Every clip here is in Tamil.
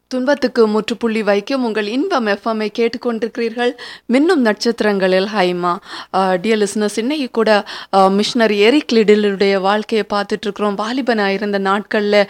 துன்பத்துக்கு முற்றுப்புள்ளி வைக்கும் உங்கள் இன்பம் எஃப்எம்ஐ கேட்டுக்கொண்டிருக்கிறீர்கள் மின்னும் நட்சத்திரங்களில் ஹைமா டியர் லிஸ்னஸ் இன்னைக்கு கூட மிஷினரி எரிக் லிடிலுடைய வாழ்க்கையை பார்த்துட்டு இருக்கிறோம் வாலிபனாக இருந்த நாட்களில்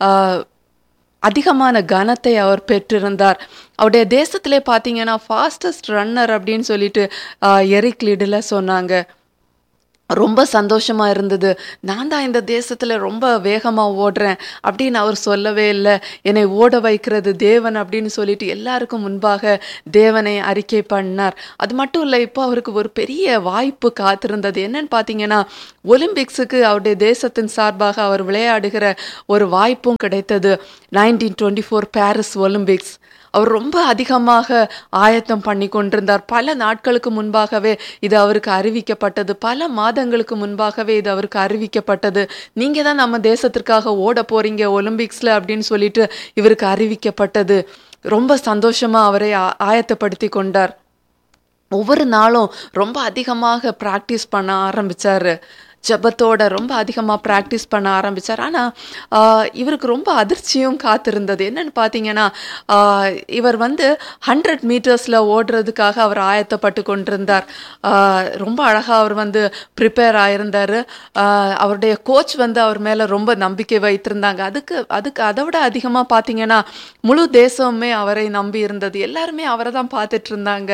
அதிகமான கனத்தை அவர் பெற்றிருந்தார் அவருடைய தேசத்திலே பார்த்தீங்கன்னா ஃபாஸ்டஸ்ட் ரன்னர் அப்படின்னு சொல்லிட்டு எரிக் லிடில் சொன்னாங்க ரொம்ப சந்தோஷமாக இருந்தது நான் தான் இந்த தேசத்தில் ரொம்ப வேகமாக ஓடுறேன் அப்படின்னு அவர் சொல்லவே இல்லை என்னை ஓட வைக்கிறது தேவன் அப்படின்னு சொல்லிட்டு எல்லாருக்கும் முன்பாக தேவனை அறிக்கை பண்ணார் அது மட்டும் இல்லை இப்போ அவருக்கு ஒரு பெரிய வாய்ப்பு காத்திருந்தது என்னன்னு பார்த்தீங்கன்னா ஒலிம்பிக்ஸுக்கு அவருடைய தேசத்தின் சார்பாக அவர் விளையாடுகிற ஒரு வாய்ப்பும் கிடைத்தது nineteen twenty four Paris Olympics அவர் ரொம்ப அதிகமாக ஆயத்தம் பண்ணி கொண்டிருந்தார் பல நாட்களுக்கு முன்பாகவே இது அவருக்கு அறிவிக்கப்பட்டது பல மாதங்களுக்கு முன்பாகவே இது அவருக்கு அறிவிக்கப்பட்டது நீங்கள் தான் நம்ம தேசத்திற்காக ஓட போறீங்க ஒலிம்பிக்ஸில் அப்படின்னு சொல்லிட்டு இவருக்கு அறிவிக்கப்பட்டது ரொம்ப சந்தோஷமாக அவரை ஆயத்தப்படுத்தி கொண்டார் ஒவ்வொரு நாளும் ரொம்ப அதிகமாக ப்ராக்டிஸ் பண்ண ஆரம்பித்தார் ஜபத்தோட ரொம்ப அதிகமாக ப்ராக்டிஸ் பண்ண ஆரம்பித்தார் ஆனால் இவருக்கு ரொம்ப அதிர்ச்சியும் காத்திருந்தது என்னன்னு பார்த்தீங்கன்னா இவர் வந்து ஹண்ட்ரட் மீட்டர்ஸில் ஓடுறதுக்காக அவர் ஆயத்தப்பட்டு கொண்டிருந்தார் ரொம்ப அழகாக அவர் வந்து ப்ரிப்பேர் ஆயிருந்தார் அவருடைய கோச் வந்து அவர் மேலே ரொம்ப நம்பிக்கை வைத்திருந்தாங்க அதுக்கு அதுக்கு அதை விட அதிகமாக பார்த்தீங்கன்னா முழு தேசமுமே அவரை நம்பி இருந்தது எல்லாருமே அவரை தான் பார்த்துட்டு இருந்தாங்க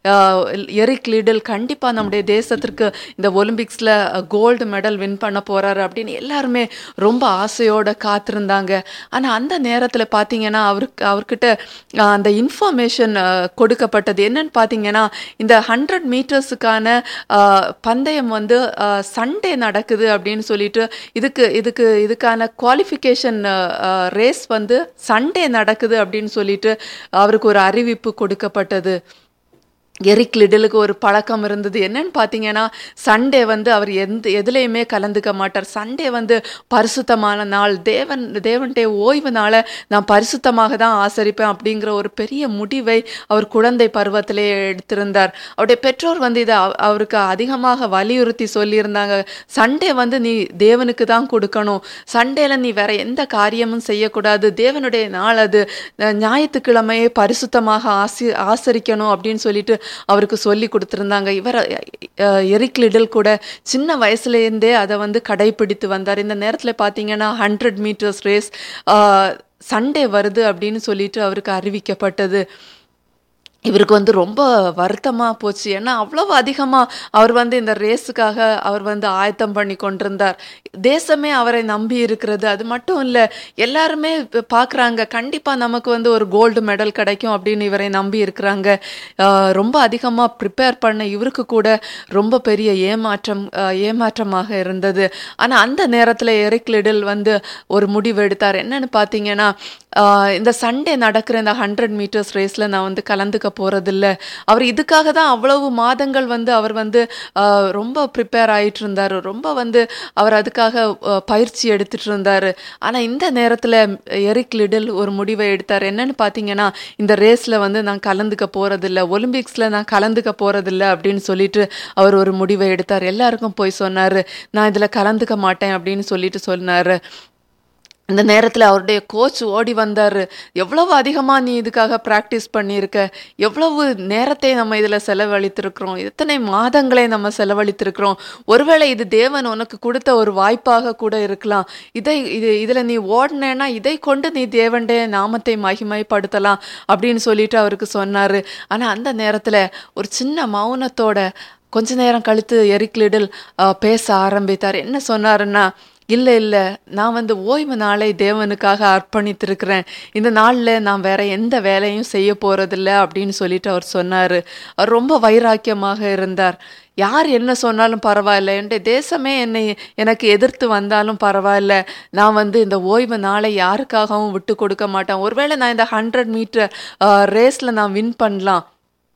எரிக் லீடல் கண்டிப்பாக நம்முடைய தேசத்திற்கு இந்த ஒலிம்பிக்ஸில் கோல்டு கோல்டு மெடல் வின் பண்ண போறாரு அப்படின்னு எல்லாருமே ரொம்ப ஆசையோட காத்திருந்தாங்க ஆனால் அந்த நேரத்தில் பார்த்தீங்கன்னா அவருக்கு அவர்கிட்ட அந்த இன்ஃபர்மேஷன் கொடுக்கப்பட்டது என்னன்னு பார்த்தீங்கன்னா இந்த ஹண்ட்ரட் மீட்டர்ஸுக்கான பந்தயம் வந்து சண்டே நடக்குது அப்படின்னு சொல்லிட்டு இதுக்கு இதுக்கு இதுக்கான குவாலிஃபிகேஷன் ரேஸ் வந்து சண்டே நடக்குது அப்படின்னு சொல்லிட்டு அவருக்கு ஒரு அறிவிப்பு கொடுக்கப்பட்டது எரிக் லிடலுக்கு ஒரு பழக்கம் இருந்தது என்னன்னு பார்த்தீங்கன்னா சண்டே வந்து அவர் எந்த எதுலேயுமே கலந்துக்க மாட்டார் சண்டே வந்து பரிசுத்தமான நாள் தேவன் தேவன்டே ஓய்வு நாளை நான் பரிசுத்தமாக தான் ஆசரிப்பேன் அப்படிங்கிற ஒரு பெரிய முடிவை அவர் குழந்தை பருவத்திலே எடுத்திருந்தார் அவருடைய பெற்றோர் வந்து இதை அவருக்கு அதிகமாக வலியுறுத்தி சொல்லியிருந்தாங்க சண்டே வந்து நீ தேவனுக்கு தான் கொடுக்கணும் சண்டேல நீ வேற எந்த காரியமும் செய்யக்கூடாது தேவனுடைய நாள் அது ஞாயிற்றுக்கிழமையே பரிசுத்தமாக ஆசி ஆசரிக்கணும் அப்படின்னு சொல்லிட்டு அவருக்கு சொல்லி கொடுத்துருந்தாங்க இவர் எரிக் லிடில் கூட சின்ன வயசுலேருந்தே அதை வந்து கடைபிடித்து வந்தார் இந்த நேரத்தில் பார்த்தீங்கன்னா ஹண்ட்ரட் மீட்டர்ஸ் ரேஸ் சண்டே வருது அப்படின்னு சொல்லிட்டு அவருக்கு அறிவிக்கப்பட்டது இவருக்கு வந்து ரொம்ப வருத்தமாக போச்சு ஏன்னா அவ்வளவு அதிகமாக அவர் வந்து இந்த ரேஸுக்காக அவர் வந்து ஆயத்தம் பண்ணி கொண்டிருந்தார் தேசமே அவரை நம்பி இருக்கிறது அது மட்டும் இல்லை எல்லாருமே பார்க்குறாங்க கண்டிப்பாக நமக்கு வந்து ஒரு கோல்டு மெடல் கிடைக்கும் அப்படின்னு இவரை நம்பி இருக்கிறாங்க ரொம்ப அதிகமாக ப்ரிப்பேர் பண்ண இவருக்கு கூட ரொம்ப பெரிய ஏமாற்றம் ஏமாற்றமாக இருந்தது ஆனால் அந்த நேரத்தில் எரிக் லிடில் வந்து ஒரு முடிவு எடுத்தார் என்னன்னு பார்த்தீங்கன்னா இந்த சண்டே நடக்கிற இந்த ஹண்ட்ரட் மீட்டர்ஸ் ரேஸில் நான் வந்து கலந்துக்க போகிறதில்ல அவர் இதுக்காக தான் அவ்வளவு மாதங்கள் வந்து அவர் வந்து ரொம்ப ப்ரிப்பேர் ஆகிட்டு இருந்தார் ரொம்ப வந்து அவர் அதுக்காக பயிற்சி எடுத்துட்டு இருந்தார் ஆனால் இந்த நேரத்தில் எரிக் லிடில் ஒரு முடிவை எடுத்தார் என்னன்னு பார்த்தீங்கன்னா இந்த ரேஸில் வந்து நான் கலந்துக்க போகிறதில்ல ஒலிம்பிக்ஸில் நான் கலந்துக்க போகிறதில்ல அப்படின்னு சொல்லிட்டு அவர் ஒரு முடிவை எடுத்தார் எல்லாருக்கும் போய் சொன்னார் நான் இதில் கலந்துக்க மாட்டேன் அப்படின்னு சொல்லிட்டு சொன்னார் இந்த நேரத்தில் அவருடைய கோச் ஓடி வந்தார் எவ்வளவு அதிகமாக நீ இதுக்காக ப்ராக்டிஸ் பண்ணியிருக்க எவ்வளவு நேரத்தை நம்ம இதில் செலவழித்திருக்கிறோம் எத்தனை மாதங்களை நம்ம செலவழித்திருக்கிறோம் ஒருவேளை இது தேவன் உனக்கு கொடுத்த ஒரு வாய்ப்பாக கூட இருக்கலாம் இதை இது இதில் நீ ஓடினேன்னா இதை கொண்டு நீ தேவண்டே நாமத்தை மகிமைப்படுத்தலாம் அப்படின்னு சொல்லிட்டு அவருக்கு சொன்னார் ஆனால் அந்த நேரத்தில் ஒரு சின்ன மௌனத்தோட கொஞ்ச நேரம் கழித்து எரிக் லிடில் பேச ஆரம்பித்தார் என்ன சொன்னாருன்னா இல்லை இல்லை நான் வந்து ஓய்வு நாளை தேவனுக்காக அர்ப்பணித்திருக்கிறேன் இந்த நாளில் நான் வேற எந்த வேலையும் செய்ய போகிறதில்ல அப்படின்னு சொல்லிட்டு அவர் சொன்னார் அவர் ரொம்ப வைராக்கியமாக இருந்தார் யார் என்ன சொன்னாலும் பரவாயில்ல என்னுடைய தேசமே என்னை எனக்கு எதிர்த்து வந்தாலும் பரவாயில்ல நான் வந்து இந்த ஓய்வு நாளை யாருக்காகவும் விட்டு கொடுக்க மாட்டேன் ஒருவேளை நான் இந்த ஹண்ட்ரட் மீட்டர் ரேஸில் நான் வின் பண்ணலாம்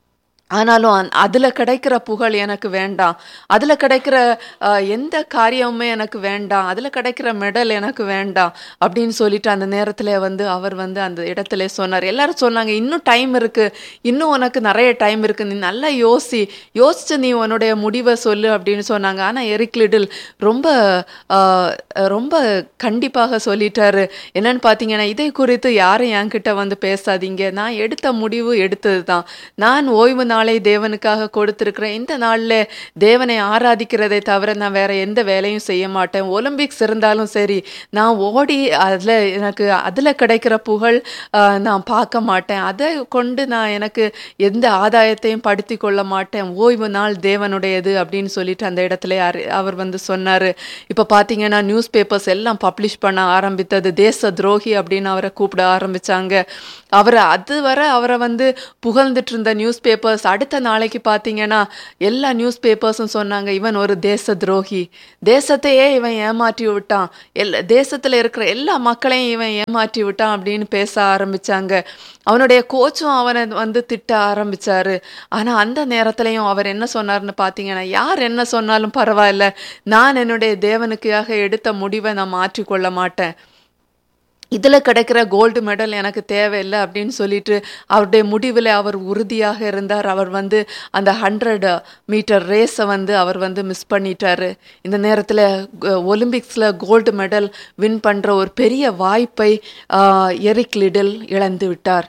ஆனாலும் அந் அதில் கிடைக்கிற புகழ் எனக்கு வேண்டாம் அதில் கிடைக்கிற அஹ், எந்த காரியமுமே எனக்கு வேண்டாம் அதில் கிடைக்கிற மெடல் எனக்கு வேண்டாம் அப்படின்னு சொல்லிட்டு அந்த நேரத்தில் வந்து அவர் வந்து அந்த இடத்துல சொன்னார் எல்லாரும் சொன்னாங்க இன்னும் டைம் இருக்கு இன்னும் உனக்கு நிறைய டைம் இருக்கு நீ நல்லா யோசி யோசிச்சு நீ உன்னுடைய முடிவை சொல்லு அப்படின்னு சொன்னாங்க ஆனால் எரிக் லிடில் ரொம்ப அஹ், ரொம்ப கண்டிப்பாக சொல்லிட்டாரு என்னன்னு பார்த்தீங்கன்னா இதை குறித்து யாரும் என்கிட்ட வந்து பேசாதீங்க நான் எடுத்த முடிவு எடுத்தது தான் நான் ஓய்வு நாளை தேவனுக்காக கொடுத்திருக்கிறேன் இந்த நாளில் தேவனை ஆராதிக்கிறதை தவிர நான் வேற எந்த வேலையும் செய்ய மாட்டேன் ஒலிம்பிக்ஸ் இருந்தாலும் சரி நான் ஓடி அதில் எனக்கு அதில் கிடைக்கிற புகழ் ஆஹ், நான் பார்க்க மாட்டேன் அதை கொண்டு நான் எனக்கு எந்த ஆதாயத்தையும் படுத்தி கொள்ள மாட்டேன் ஓய்வு நாள் தேவனுடையது அப்படின்னு சொல்லிட்டு அந்த இடத்துல அறி- அவர் வந்து சொன்னார் இப்போ பார்த்தீங்கன்னா நியூஸ் பேப்பர்ஸ் எல்லாம் பப்ளிஷ் பண்ண ஆரம்பித்தது தேச துரோகி அப்படின்னு அவரை கூப்பிட ஆரம்பிச்சாங்க அவரை அது வர அவரை வந்து புகழ்ந்துட்டு இருந்த நியூஸ் பேப்பர்ஸ் அடுத்த நாளைக்கு பார்த்தீங்கன்னா எல்லா நியூஸ் பேப்பர்ஸும் சொன்னாங்க இவன் ஒரு தேச துரோகி தேசத்தையே இவன் ஏமாற்றி விட்டான் எல்லா தேசத்தில் இருக்கிற எல்லா மக்களையும் இவன் ஏமாற்றி விட்டான் அப்படின்னு பேச ஆரம்பிச்சாங்க அவனுடைய கோச்சும் அவனை வந்து திட்ட ஆரம்பிச்சாரு ஆனா அந்த நேரத்திலையும் அவர் என்ன சொன்னார்னு பார்த்தீங்கன்னா யார் என்ன சொன்னாலும் பரவாயில்ல நான் என்னுடைய தேவனுக்காக எடுத்த முடிவை நான் மாற்றிக்கொள்ள மாட்டேன் இதில் கிடைக்கிற கோல்டு மெடல் எனக்கு தேவையில்லை அப்படின்னு சொல்லிட்டு அவருடைய முடிவில் அவர் உறுதியாக இருந்தார் அவர் வந்து அந்த ஹண்ட்ரட் மீட்டர் ரேஸை வந்து அவர் வந்து மிஸ் பண்ணிட்டாரு இந்த நேரத்தில் ஒலிம்பிக்ஸில் கோல்டு மெடல் வின் பண்ணுற ஒரு பெரிய வாய்ப்பை ஆஹ், எரிக் லிடில் இழந்து விட்டார்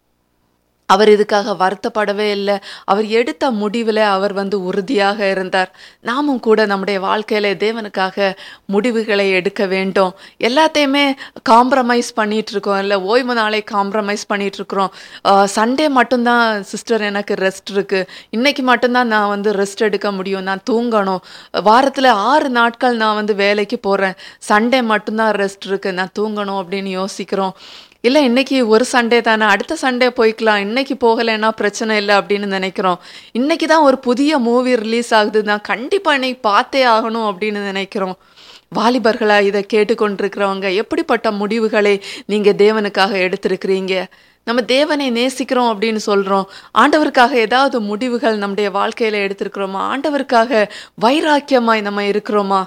அவர் இதுக்காக வருத்தப்படவே இல்லை அவர் எடுத்த முடிவில் அவர் வந்து உறுதியாக இருந்தார் நாமும் கூட நம்முடைய வாழ்க்கையில தேவனுக்காக முடிவுகளை எடுக்க வேண்டும் எல்லாத்தையுமே காம்ப்ரமைஸ் பண்ணிட்டு இருக்கோம் இல்லை ஓய்வு நாளை காம்ப்ரமைஸ் பண்ணிட்டு இருக்கிறோம் சண்டே மட்டும்தான் சிஸ்டர் எனக்கு ரெஸ்ட் இருக்கு இன்னைக்கு மட்டும்தான் நான் வந்து ரெஸ்ட் எடுக்க முடியும் நான் தூங்கணும் வாரத்தில் ஆறு நாட்கள் நான் வந்து வேலைக்கு போகிறேன் சண்டே மட்டும்தான் ரெஸ்ட் இருக்கு நான் தூங்கணும் அப்படின்னு யோசிக்கிறோம் இல்லை இன்னைக்கு ஒரு சண்டே தானே அடுத்த சண்டே போய்க்கலாம் இன்னைக்கு போகலைன்னா பிரச்சனை இல்லை அப்படின்னு நினைக்கிறோம் இன்னைக்கு தான் ஒரு புதிய மூவி ரிலீஸ் ஆகுது நான் கண்டிப்பாக இன்னைக்கு பார்த்தே ஆகணும் அப்படின்னு நினைக்கிறோம் வாலிபர்களா இதை கேட்டுக்கொண்டிருக்கிறவங்க எப்படிப்பட்ட முடிவுகளை நீங்க தேவனுக்காக எடுத்திருக்கிறீங்க நம்ம தேவனை நேசிக்கிறோம் அப்படின்னு சொல்றோம் ஆண்டவருக்காக ஏதாவது முடிவுகள் நம்முடைய வாழ்க்கையில எடுத்திருக்கிறோமா ஆண்டவருக்காக வைராக்கியமாய் நம்ம இருக்கிறோமா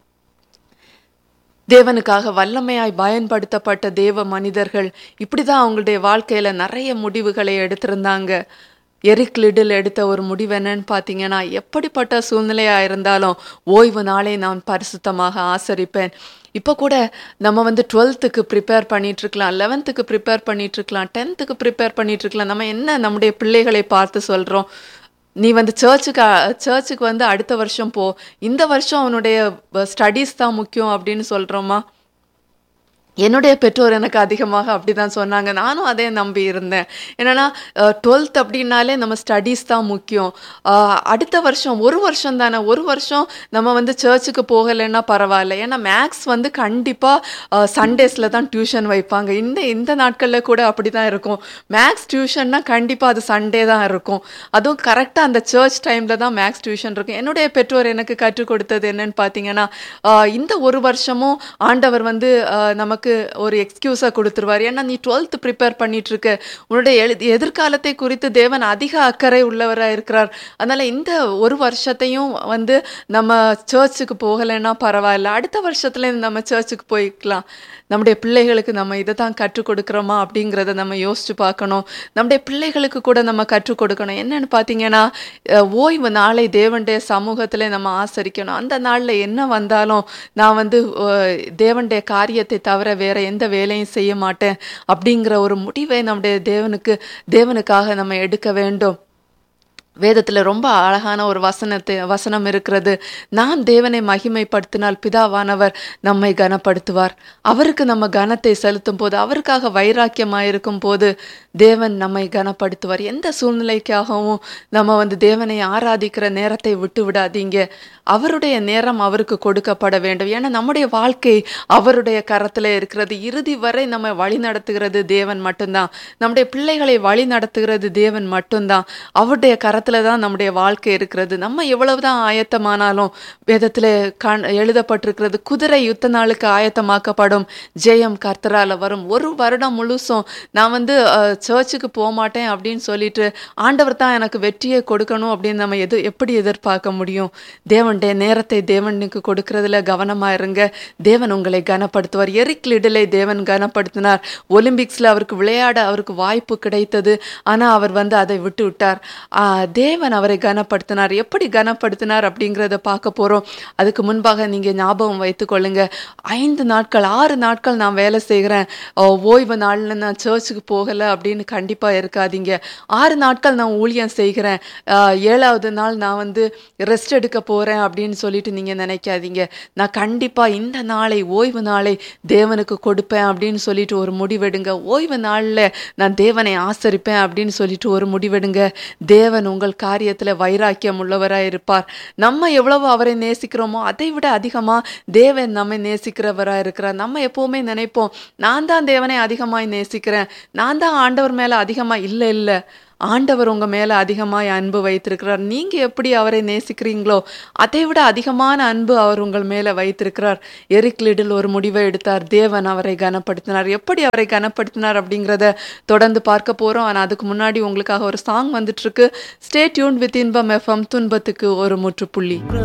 தேவனுக்காக வல்லமையாய் பயன்படுத்தப்பட்ட தேவ மனிதர்கள் இப்படிதான் அவங்களுடைய வாழ்க்கையில நிறைய முடிவுகளை எடுத்திருந்தாங்க எரிக் லிடில் எடுத்த ஒரு முடிவு என்னன்னு பார்த்தீங்கன்னா எப்படிப்பட்ட சூழ்நிலையா இருந்தாலும் ஓய்வு நாளை நான் பரிசுத்தமாக ஆசரிப்பேன் இப்போ கூட நம்ம வந்து டுவெல்த்துக்கு ப்ரிப்பேர் பண்ணிட்டு இருக்கலாம் லெவன்த்துக்கு ப்ரிப்பேர் பண்ணிட்டு இருக்கலாம் டென்த்துக்கு ப்ரிப்பேர் பண்ணிட்டு இருக்கலாம் நம்ம என்ன நம்முடைய பிள்ளைகளை பார்த்து சொல்றோம் நீ வந்து சர்ச்சுக்கு சர்ச்சுக்கு வந்து அடுத்த வருஷம் போ இந்த வருஷம் அவனுடைய ஸ்டடீஸ் தான் முக்கியம் அப்படின்னு சொல்றோமா என்னுடைய பெற்றோர் எனக்கு அதிகமாக அப்படிதான் சொன்னாங்க நானும் அதே நம்பி இருந்தேன் என்னன்னா டுவெல்த் அப்படின்னாலே நம்ம ஸ்டடீஸ் தான் முக்கியம் அஹ், அடுத்த வருஷம் ஒரு வருஷம் தானே ஒரு வருஷம் நம்ம வந்து சர்ச்சுக்கு போகலைன்னா பரவாயில்ல ஏன்னா மேக்ஸ் வந்து கண்டிப்பாக சண்டேஸில் தான் டியூஷன் வைப்பாங்க இந்த இந்த நாட்களில் கூட அப்படி தான் இருக்கும் மேக்ஸ் டியூஷன்னா கண்டிப்பாக அது சண்டே தான் இருக்கும் அதுவும் கரெக்டாக அந்த சர்ச் டைமில் தான் மேக்ஸ் டியூஷன் இருக்கும் என்னுடைய பெற்றோர் எனக்கு கற்றுக் கொடுத்தது என்னன்னு பார்த்தீங்கன்னா ஆஹ் இந்த ஒரு வருஷமும் ஆண்டவர் வந்து ஆஹ் நமக்கு ஒரு எக்ஸ்கியூஸை கொடுத்துருவார் ஏன்னா நீ டுவெல்த் ப்ரிப்பேர் பண்ணிட்டு இருக்க உன்னுடைய எழு எதிர்காலத்தை குறித்து தேவன் அதிக அக்கறை உள்ளவராக இருக்கிறார் அதனால இந்த ஒரு வருஷத்தையும் வந்து நம்ம சர்ச்சுக்கு போகலைன்னா பரவாயில்ல அடுத்த வருஷத்துல நம்ம சர்ச்சுக்கு போய்க்கலாம் நம்முடைய பிள்ளைகளுக்கு நம்ம இதை தான் கற்றுக் கொடுக்குறோமா அப்படிங்கிறத நம்ம யோசிச்சு பார்க்கணும் நம்முடைய பிள்ளைகளுக்கு கூட நம்ம கற்றுக் கொடுக்கணும் என்னன்னு பார்த்தீங்கன்னா அஹ், ஓய்வு நாளை தேவனுடைய சமூகத்தில் நம்ம ஆசரிக்கணும் அந்த நாளில் என்ன வந்தாலும் நான் வந்து அஹ், தேவனுடைய காரியத்தை தவிர வேற எந்த வேலையும் செய்ய மாட்டேன் அப்படிங்கிற ஒரு முடிவை நம்முடைய தேவனுக்கு தேவனுக்காக நம்ம எடுக்க வேண்டும் வேதத்தில் ரொம்ப அழகான ஒரு வசனத்தை வசனம் இருக்கிறது நாம் தேவனை மகிமைப்படுத்தினால் பிதாவானவர் நம்மை கனப்படுத்துவார் அவருக்கு நம்ம கனத்தை செலுத்தும் போது அவருக்காக வைராக்கியமாக இருக்கும் போது தேவன் நம்மை கனப்படுத்துவார் எந்த சூழ்நிலைக்காகவும் நம்ம வந்து தேவனை ஆராதிக்கிற நேரத்தை விட்டு விடாதீங்க அவருடைய நேரம் அவருக்கு கொடுக்கப்பட வேண்டும் ஏன்னா நம்முடைய வாழ்க்கை அவருடைய கரத்தில் இருக்கிறது இறுதி வரை நம்ம வழி நடத்துகிறது தேவன் மட்டும்தான் நம்முடைய பிள்ளைகளை வழி நடத்துகிறது தேவன் மட்டும்தான் அவருடைய கரத்தில் கரத்துல தான் நம்முடைய வாழ்க்கை இருக்கிறது நம்ம எவ்வளவுதான் ஆயத்தமானாலும் வேதத்துல கண் எழுதப்பட்டிருக்கிறது குதிரை யுத்த நாளுக்கு ஆயத்தமாக்கப்படும் ஜெயம் கர்த்தரால வரும் ஒரு வருடம் முழுசும் நான் வந்து அஹ், சர்ச்சுக்கு போக மாட்டேன் அப்படின்னு சொல்லிட்டு ஆண்டவர் தான் எனக்கு வெற்றியை கொடுக்கணும் அப்படின்னு நம்ம எது எப்படி எதிர்பார்க்க முடியும் தேவனுடைய நேரத்தை தேவனுக்கு கொடுக்கறதுல கவனமா இருங்க தேவன் உங்களை கனப்படுத்துவார் எரிக் லிடிலை தேவன் கனப்படுத்தினார் ஒலிம்பிக்ஸ்ல அவருக்கு விளையாட அவருக்கு வாய்ப்பு கிடைத்தது ஆனா அவர் வந்து அதை விட்டு விட்டார் ஆஹ் தேவன் அவரை கனப்படுத்தினார் எப்படி கனப்படுத்தினார் அப்படிங்கிறத பார்க்க போறோம் அதுக்கு முன்பாக நீங்க ஞாபகம் வைத்துக் கொள்ளுங்க ஐந்து நாட்கள் ஆறு நாட்கள் நான் வேலை செய்கிறேன் அஹ் ஓய்வு நாள்ல நான் சர்ச்சுக்கு போகல அப்படின்னு கண்டிப்பா இருக்காதீங்க ஆறு நாட்கள் நான் ஊழியம் செய்கிறேன் ஆஹ் ஏழாவது நாள் நான் வந்து ரெஸ்ட் எடுக்க போறேன் அப்படின்னு சொல்லிட்டு நீங்க நினைக்காதீங்க நான் கண்டிப்பா இந்த நாளை ஓய்வு நாளை தேவனுக்கு கொடுப்பேன் அப்படின்னு சொல்லிட்டு ஒரு முடிவெடுங்க ஓய்வு நாள்ல நான் தேவனை ஆசரிப்பேன் அப்படின்னு சொல்லிட்டு ஒரு முடிவெடுங்க தேவன் உங்கள் காரியத்துல வைராக்கியம் உள்ளவராய் இருப்பார் நம்ம எவ்வளவு அவரை நேசிக்கிறோமோ அதை விட அதிகமா தேவன் நம்மை நேசிக்கிறவரா இருக்கிறார் நம்ம எப்பவுமே நினைப்போம் நான் தான் தேவனை அதிகமாய் நேசிக்கிறேன் நான் தான் ஆண்டவர் மேல அதிகமா இல்ல இல்ல ஆண்டவர் உங்க மேல அதிகமாய் அன்பு வைத்திருக்கிறார் நீங்க எப்படி அவரை நேசிக்கிறீங்களோ அதை விட அதிகமான அன்பு அவர் உங்கள் மேல வைத்திருக்கிறார் எரிக் லிடில் ஒரு முடிவை எடுத்தார் தேவன் அவரை கனப்படுத்தினார் எப்படி அவரை கனப்படுத்தினார் அப்படிங்கிறத தொடர்ந்து பார்க்க போறோம் ஆனா அதுக்கு முன்னாடி உங்களுக்காக ஒரு சாங் வந்துட்டு இருக்கு stay tuned with Inbam FM துன்பத்துக்கு ஒரு முற்றுப்புள்ளி